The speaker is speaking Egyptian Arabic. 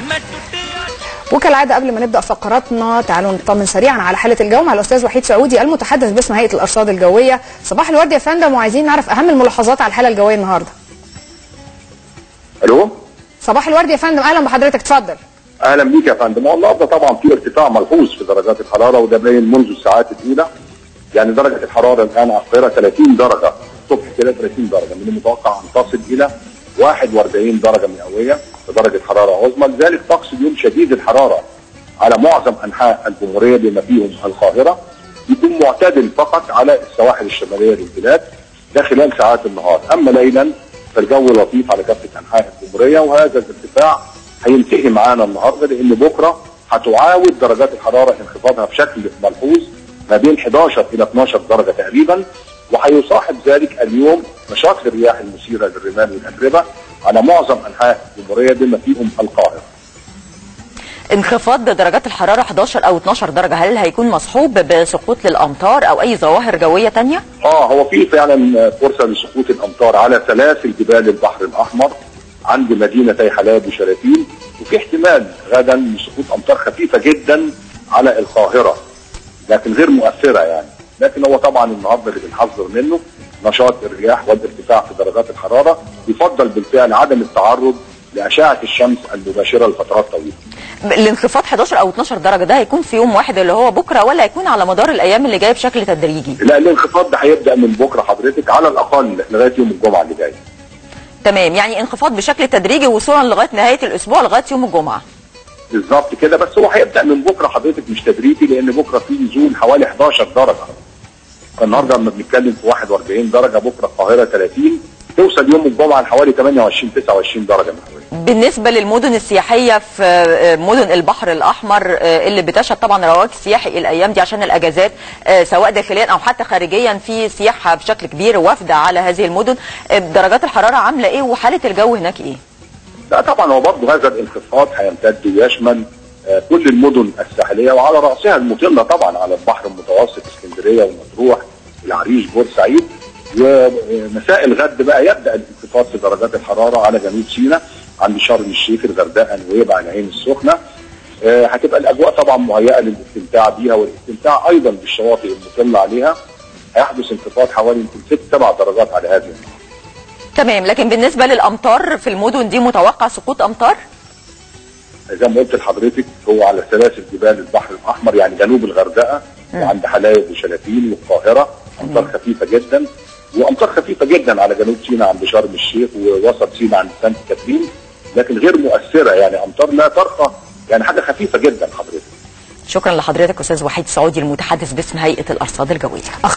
وكالعاده قبل ما نبدا فقراتنا تعالوا نطمن سريعا على حاله الجو مع الاستاذ وحيد سعودي المتحدث باسم هيئه الارصاد الجويه صباح الورد يا فندم وعايزين نعرف اهم الملاحظات على الحاله الجويه النهارده الو صباح الورد يا فندم اهلا بحضرتك اتفضل اهلا بيك يا فندم هو النهارده طبعا في ارتفاع ملحوظ في درجات الحراره وده باين منذ الساعات الاولى يعني درجه الحراره الان على القاهره 30 درجه الصبح كده 30 درجه من المتوقع ان تصل الى 41 درجه مئويه بدرجه حراره عظمى لذلك طقس اليوم شديد الحراره على معظم انحاء الجمهوريه بما فيهم القاهره يكون معتدل فقط على السواحل الشماليه للبلاد ده خلال ساعات النهار اما ليلا فالجو لطيف على كافه انحاء الجمهوريه وهذا الارتفاع هينتهي معانا النهارده لان بكره هتعاود درجات الحراره انخفاضها بشكل ملحوظ ما بين 11 الى 12 درجه تقريبا وهيصاحب ذلك اليوم نشاط الرياح المثيره للرمال والاتربه على معظم انحاء الجمهوريه بما فيهم القاهره. انخفاض درجات الحرارة 11 أو 12 درجة هل هيكون مصحوب بسقوط للأمطار أو أي ظواهر جوية تانية؟ اه هو في فعلا فرصه لسقوط الامطار على سلاسل جبال البحر الاحمر عند مدينتي حلايب وشلاتين وفي احتمال غدا لسقوط امطار خفيفه جدا على القاهره لكن غير مؤثره يعني لكن هو طبعا النهارده اللي بنحذر منه نشاط الرياح والارتفاع في درجات الحراره يفضل بالفعل عدم التعرض لاشعه الشمس المباشره لفترات طويله. الانخفاض 11 أو 12 درجة ده هيكون في يوم واحد اللي هو بكرة ولا هيكون على مدار الأيام اللي جاية بشكل تدريجي؟ لا الانخفاض ده هيبدا من بكره حضرتك على الاقل لغايه يوم الجمعه اللي جاي. تمام يعني انخفاض بشكل تدريجي وصولا لغاية نهاية الأسبوع لغاية يوم الجمعة. بالظبط كده بس هو هيبدا من بكره حضرتك مش تدريجي لان بكره في نزول حوالي 11 درجه. النهارده لما بنتكلم في 41 درجه بكره القاهره 30 توصل يوم الجمعه لحوالي 28 29 درجه مئويه. بالنسبة للمدن السياحية في مدن البحر الأحمر اللي بتشهد طبعا رواج سياحي الأيام دي عشان الأجازات سواء داخليا أو حتى خارجيا في سياحة بشكل كبير وافدة على هذه المدن درجات الحرارة عاملة إيه وحالة الجو هناك إيه؟ لا طبعا هو برضه هذا الانخفاض هيمتد ويشمل آه، كل المدن الساحليه وعلى راسها المطله طبعا على البحر المتوسط اسكندريه ومطروح العريش بورسعيد ومساء الغد بقى يبدا الانخفاض في درجات الحراره على جنوب سيناء عند شرم الشيخ الغردقه نويبع العين السخنه آه، هتبقى الاجواء طبعا مهيئه للاستمتاع بيها والاستمتاع ايضا بالشواطئ المطله عليها هيحدث انخفاض حوالي يمكن ست سبع درجات على هذه النهار تمام لكن بالنسبة للأمطار في المدن دي متوقع سقوط أمطار؟ زي ما قلت لحضرتك هو على سلاسل جبال البحر الاحمر يعني جنوب الغردقه وعند حلايب وشلاتين والقاهره امطار خفيفه جدا وامطار خفيفه جدا على جنوب سيناء عند شرم الشيخ ووسط سيناء عند سانت كاترين لكن غير مؤثره يعني امطار لا ترقى يعني حاجه خفيفه جدا حضرتك شكرا لحضرتك أستاذ وحيد سعودي المتحدث باسم هيئة الأرصاد الجوية